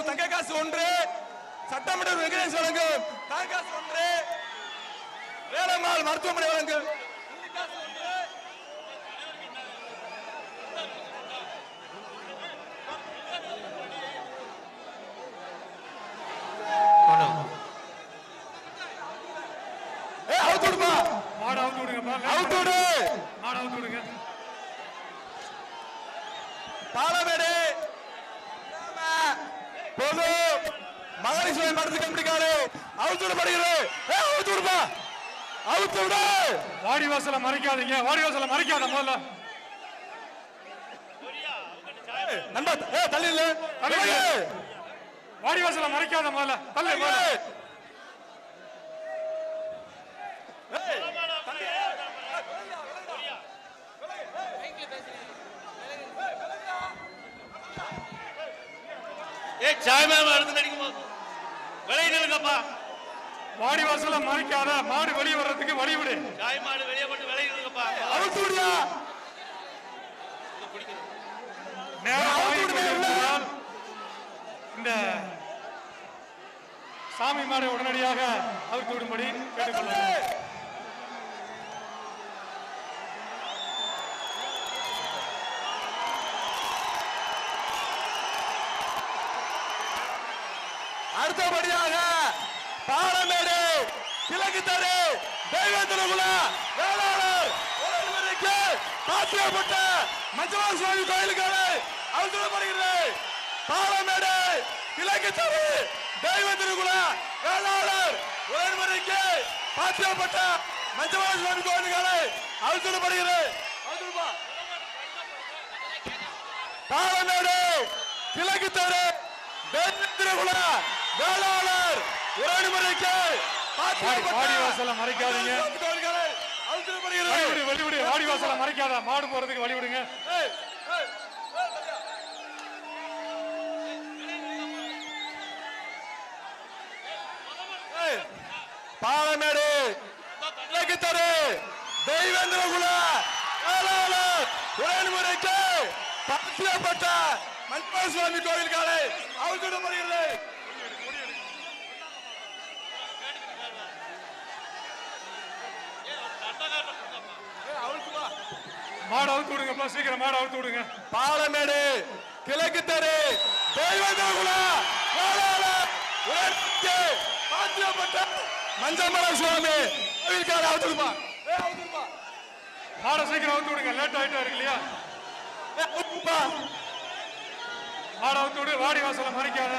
தங்க காசு ஒன்று சட்டமன்ற வெங்கடேஷ் வழங்கு தங்க காசு ஒன்று வேலம்மாள் மருத்துவமனை வழங்கு வெள்ளி காசு ஒன்று. ஏய், அவுத்து விடுப்பா. மாடு அவுத்து விடுங்கப்பா அவுத்து விடு. மாடு அவுத்து விடுங்க பாலமேடு பொது மகாலட்சுமி மருந்து கம்பெனிக்காரு அவுத்து விடப்படுகிறது ஏய், அவுத்து விடுப்பா அவுத்து விடு வாடி வாசலை மறைக்காதீங்க வாடி வாசலை மறைக்காத முதல்ல நண்பா ஏ தள்ளி இல்ல தள்ளி இல்ல. வாடி வாசலை மறைக்காத முதல்ல தள்ளு முதல்ல ஏ சாய்மாம அடுத்து நடிக்கும் போது விலை நிலுங்கப்பா வாடி வாசலை மறைக்காத மாடு வெளியே வர்றதுக்கு வழி விடு சாய் மாடு வெளியே போட்டு விலை நிலுங்கப்பா அவுத்து விடியா நேரம் அவுத்து ஆகி விடுங்க, கொண்டிருப்பதால் இந்த சாமி மாடை உடனடியாக அவுத்து விடும்படி கேட்டுக்கொள்கிறேன் அடுத்தபடியாக பாலமேடு கிழக்கு தெரு தெய்வத்திரகுல வேளாளர் ஒருவருக்கு பாத்தியப்பட்ட மஞ்சமா சுவாமி கோயிலுக்காக அவுத்துடப்படுகிறது பாலமேடு கிழக்கு தெரு தெய்வத்திரகுல வேளாளர் ஒருவருக்கு பாத்தியப்பட்ட மஞ்சமா சுவாமி கோயிலுக்காக அவுத்துடப்படுகிறது அவுத்துடுப்பா பாலமேடு கிழக்கு தெரு தேவேந்திரகுல வேளாளர் உறவுமுறைக்கு வாடி வாசலை மறைக்காதீங்க வழி விடு வழி விடு வாடி வாசலை மறைக்காத மாடு போறதுக்கு வழி விடுங்க பாலமேடு கிழக்கு தெரு தெய்வேந்திரகுல வேளாளர் உறவுமுறைக்கு பாத்தியப்பட்ட மன்மோகன் சுவாமி கோவில் காலை அவுத்துடப்படுகிறது மாடு அவுத்து விடுங்கப்பா சீக்கிரம் மாடு அவுத்து விடுங்க பாலமேடு கிழக்கு தெரு தெய்வந்தகுல வேளாளர் உயர்த்தி பாத்தியப்பட்ட மஞ்சமல சுவாமி கோவிலுக்கார அவுத்துடுப்பா ஏ அவுத்துடுப்பா மாடை சீக்கிரம் அவுத்து விடுங்க லேட் ஆயிட்டா இருக்கு இல்லையா ஏ அவுத்துடுப்பா மாடு அவுத்து விடு வாடி வாசலை மறைக்காத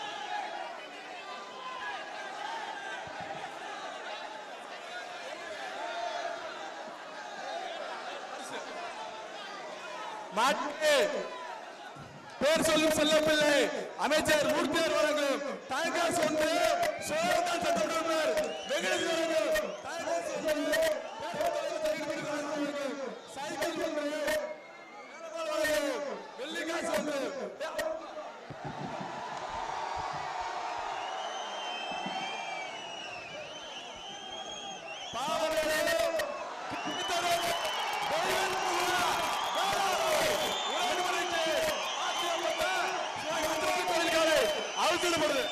மாட்டு பேர் சொல்லும் செல்லப்பிள்ளை அமைச்சர் மூர்த்தியர் வழங்கும் தாய்காசு ஒன்று சோழதான் சட்டமன்ற வெகுளி வழங்கும் தாய்காசு ஒன்று சைக்கிள் ஒன்று வேலைப்பாடு வழங்கும் வெள்ளிக்காசு ஒன்று பாவமேடு கிட்டத்தட்ட அவுத்துடப்படுது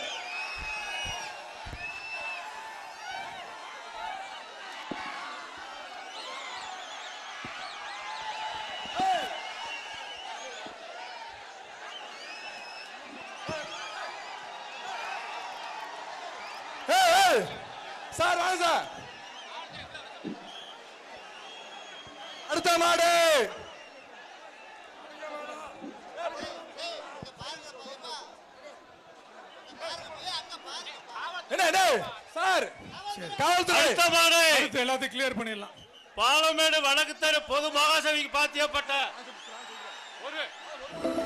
சார் வாங்க சார் அடுத்த மாடு என்ன என்ன சார் காவல்துறை அடுத்த மாடு அடுத்து எல்லாத்தையும் கிளியர் பண்ணிடலாம் பாலமேடு வடக்கு தெரு பொது மகாசபைக்கு பாத்தியப்பட்ட ஒரு